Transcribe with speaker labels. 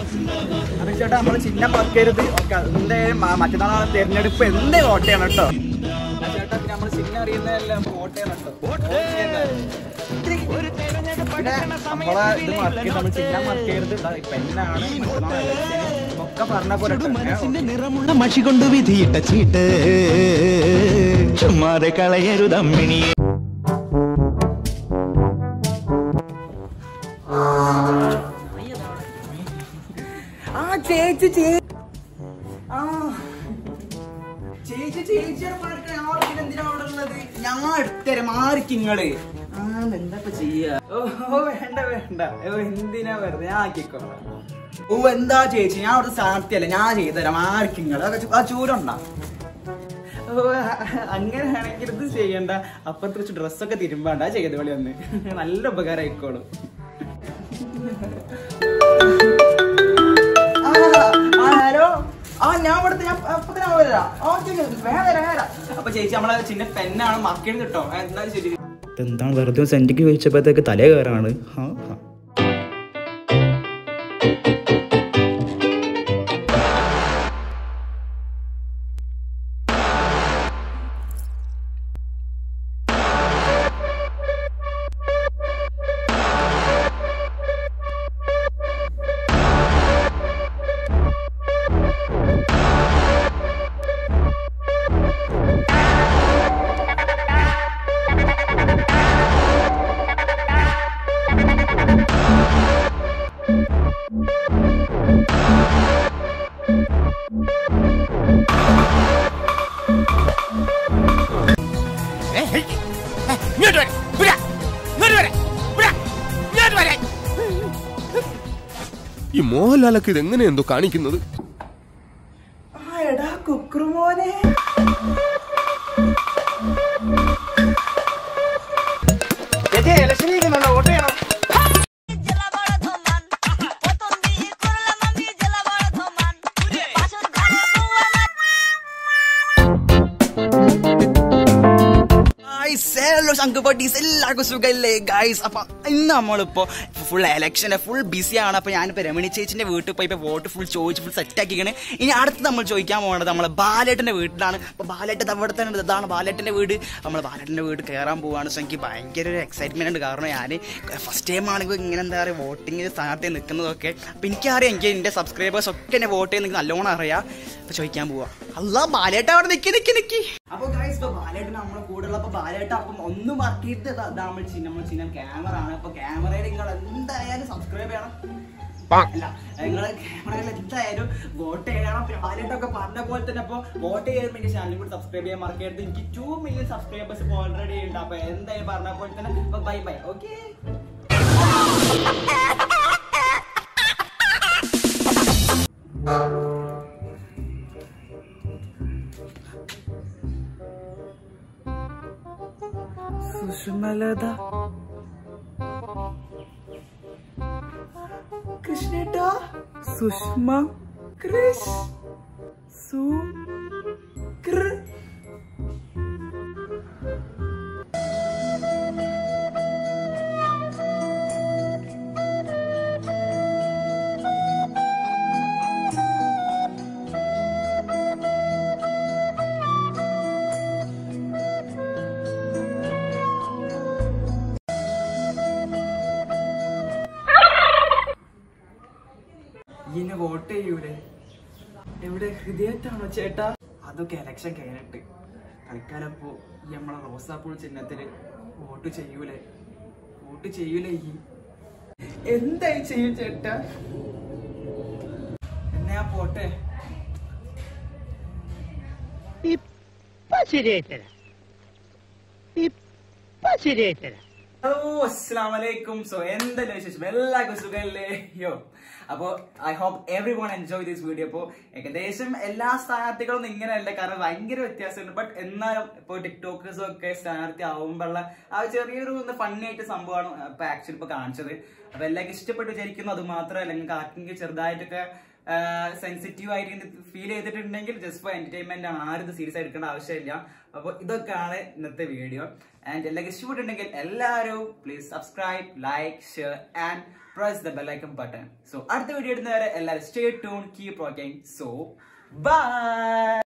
Speaker 1: അപ്പൊ ചേട്ടാ നമ്മള് ചിഹ്നം മറക്കരുത് ഓക്കെ അതിന്റെ മറ്റന്നാളെ തെരഞ്ഞെടുപ്പ് എന്തേ വോട്ട് ചെയ്യണം കേട്ടോ ആ ചേട്ടാ പിന്നെ നമ്മള് ചിഹ്നം അറിയുന്നതെല്ലാം വോട്ട് ചെയ്യണം കേട്ടോ പിന്നെ നമ്മളെ ഇത് മറക്കരുത് നമ്മൾ ചിഹ്നം മറക്കരുത് ഇതാ പെണ്ണാണ് മറ്റന്നാളെ election. ഒക്കെ പറഞ്ഞ പോലെ കേട്ടോ.
Speaker 2: മനസ്സിന്റെ നിറമുള്ള മഷി കൊണ്ട് വിധിയിട്ട ചീട്ട് ചുമ്മാതെ കളയരുതമ്മിണിയെ
Speaker 1: ആ ചേച്ചി ചേച്ചി ആ ചേച്ചി ചേച്ചിയുടെ പാർക്ക് ഞാൻ എന്തിനാ അവിടെ ഉള്ളത് ഞാൻ എടുത്തരാം മാറിക്കിങ്ങള് ആ എന്താ ഇപ്പൊ ചെയ്യാ ഓ ഓ, വേണ്ട വേണ്ട ഓ എന്തിനാ വെറുതെ ഞാൻ ആക്കിക്കോളാം ഓ എന്താ ചേച്ചി ഞാൻ അവിടെ സ്ഥാനത്തിയല്ല ഞാൻ ചെയ്തുതരാം മാറിക്കിങ്ങള് അതൊക്കെ ചു- ആ ചൂരുണ്ടാ ഓ അങ്ങനെയാണെങ്കിൽ ഇത് ചെയ്യണ്ട അപ്പുറത്ത് വെച്ച് ഡ്രസ്സൊക്കെ തിരുമ്പാണ്ട ചെയ്ത് കളി ഒന്ന് നല്ല ഉപകാരം ആയിക്കോളും ആ, ആ, ഹലോ ആ ഞാൻ ഇവിടുത്തെ ഞാൻ അപ്പൊ തന്നെ വരാം ഓക്കെ വേഗം വരാം വേഗം വരാം. അപ്പൊ ചേച്ചി നമ്മളെ ചിന്ന പെന്നാണ് മറക്കരുത് കേട്ടോ എന്താ ശരി എന്താണ് വെറുതെ സെന്റിക്ക് ചോദിച്ചപ്പോഴത്തേക്ക് തലേ കയറാണ് ആ ആ.
Speaker 3: ഇങ്ങോട്ട് വരെ വിടാ ഇങ്ങോട്ട് വരെ വിടാ ഇങ്ങോട്ട് വരെ
Speaker 4: ഈ മോഹൻലാലൊക്കെ ഇത് എങ്ങനെ എന്തോ കാണിക്കുന്നത്
Speaker 1: ആ എടാ കുക്രുമോനെ ചേച്ചി ഇലക്ഷൻ ചെയ്യുന്നുണ്ടോ വോട്ട് ചെയ്യണം
Speaker 5: জেলাবার ধমান প্রথম দিয়ে করলাম আমি জেলাবার ধমান বাসন ঘরে বউ আমার
Speaker 1: ഗൈസ് ഹലോ ശങ്കുപട്ടീസ് എല്ലാവർക്കും സുഖമില്ലേ ഗൈസ് അപ്പൊ ഇന്ന് നമ്മളിപ്പോ ഫുൾ എലക്ഷന് ഫുൾ ബിസിയാണ് അപ്പൊ ഞാനിപ്പോ രമണി ചേച്ചിന്റെ വീട്ടിൽ പോയി ഇപ്പൊ വോട്ട് ഫുൾ ചോദിച്ച് ഫുൾ സെറ്റ് ആക്കിക്കണ് ഇനി അടുത്ത് നമ്മൾ ചോദിക്കാൻ പോകുന്നത് നമ്മളെ ബാലേട്ടന്റെ വീട്ടിലാണ് അപ്പൊ ബാലേട്ടൻ അവിടെ തന്നെ ഇതാണ് ബാലേട്ടന്റെ വീട് നമ്മൾ ബാലേട്ടന്റെ വീട് കയറാൻ പോവാണ് സോ എനിക്ക് ഭയങ്കര ഒരു എക്സൈറ്റ്മെന്റ് ഉണ്ട് കാരണം ഞാൻ ഫസ്റ്റ് ടൈം ആണെങ്കിൽ ഇങ്ങനെ എന്താ പറയുക വോട്ടിങ്ങിന് സ്ഥാനത്ത് നിൽക്കുന്നതൊക്കെ അപ്പൊ എനിക്കറിയാം എനിക്ക് എന്റെ സബ്സ്ക്രൈബേഴ്സ് ഒക്കെ എന്നെ വോട്ട് ചെയ്യുന്ന എനിക്ക് നല്ലോണം അറിയാം അപ്പൊ ചോദിക്കാൻ പോവാ അല്ല ബാലേട്ട അവിടെ നിക്കി നിക്കി നിക്കി അപ്പൊ ഗൈസ് ഇപ്പൊ ബാലേട്ടൻ നമ്മളെ കൂടെ ഉള്ള അപ്പൊ ബാലേട്ട അപ്പം ഒന്നും വർക്കിയിട്ട് നമ്മൾ ചിഹ്നം നമ്മൾ ചിഹ്നം ക്യാമറ ആണ് അപ്പൊ ക്യാമറയിൽ നിങ്ങൾ എന്തായാലും സബ്സ്ക്രൈബ് ചെയ്യണം അല്ല നിങ്ങള് ക്യാമറയിൽ എന്തായാലും വോട്ട് ചെയ്യണം പിന്നെ ബാലേട്ടൊക്കെ പറഞ്ഞ പോലെ തന്നെ അപ്പൊ വോട്ട് ചെയ്യുമ്പോൾ എന്റെ ചാനൽ കൂടി സബ്സ്ക്രൈബ് ചെയ്യാൻ മറക്കരുത് എനിക്ക് ടു മില്യൺ സബ്സ്ക്രൈബേഴ്സ് ഇപ്പോൾ ഓൾറെഡി ഉണ്ട് അപ്പൊ എന്തായാലും പറഞ്ഞ പോലെ തന്നെ ബൈ ബൈ ഓക്കെ സുഷമലത കൃഷ്ണേട്ട സുഷ്മ കൃഷ് സു കൃ ഇന്നെ വോട്ട് ചെയ്യൂലേ എവിടെ ഹൃദയത്താണോ ചേട്ടാ അതൊക്കെ എലക്ഷൻ കഴിഞ്ഞിട്ട് തൽക്കാലം അപ്പോ ഈ നമ്മളെ റോസാപ്പൂൾ ചിഹ്നത്തില് വോട്ട് ചെയ്യൂലേ വോട്ട് ചെയ്യൂലേ ഈ എന്തായി ചെയ്യും ചേട്ടാ എന്നാ പോട്ടെ
Speaker 6: ഇപ്പൊ ശരിയായി തരാം ഇപ്പൊ ശരിയായി തരാം
Speaker 1: ഹലോ അസ്സാം വലൈക്കും സോ എന്തെല്ലാം വിശേഷം എല്ലാവർക്കും സുഖമല്ലേ യോ അപ്പോ I hope everyone enjoy this video അപ്പോ ഏകദേശം എല്ലാ സ്ഥാനാർത്ഥികളൊന്നും ഇങ്ങനെയല്ല കാരണം ഭയങ്കര വ്യത്യാസമുണ്ട് ബട്ട് എന്നാലും ഇപ്പോൾ ടിക്ടോക്കേഴ്സും ഒക്കെ സ്ഥാനാർത്ഥി ആവുമ്പോഴുള്ള ആ ചെറിയൊരു ഫണ്ണി ആയിട്ട് സംഭവമാണ് ഇപ്പൊ ആക്ച്വലി ഇപ്പൊ കാണിച്ചത് അപ്പൊ എല്ലാവർക്കും ഇഷ്ടപ്പെട്ട് വിചാരിക്കുന്നു അത് മാത്രമല്ല നിങ്ങൾക്ക് ആർക്കെങ്കിലും ചെറുതായിട്ടൊക്കെ സെൻസിറ്റീവ് ആയിട്ട് ഫീൽ ചെയ്തിട്ടുണ്ടെങ്കിൽ ജസ്റ്റ് ഫോർ എന്റർടൈൻമെന്റ് ആണ് ആരും ഇത് സീരിയസ് ആയിട്ട് എടുക്കേണ്ട ആവശ്യമില്ല അപ്പോൾ ഇതൊക്കെയാണ് ഇന്നത്തെ വീഡിയോ ആൻഡ് എല്ലാവർക്കും ഇഷ്ടപ്പെട്ടിട്ടുണ്ടെങ്കിൽ എല്ലാവരും please subscribe like share and press the bell icon button so അടുത്ത വീഡിയോ ഇടുന്നവരെ എല്ലാവരും stay tune keep rocking so by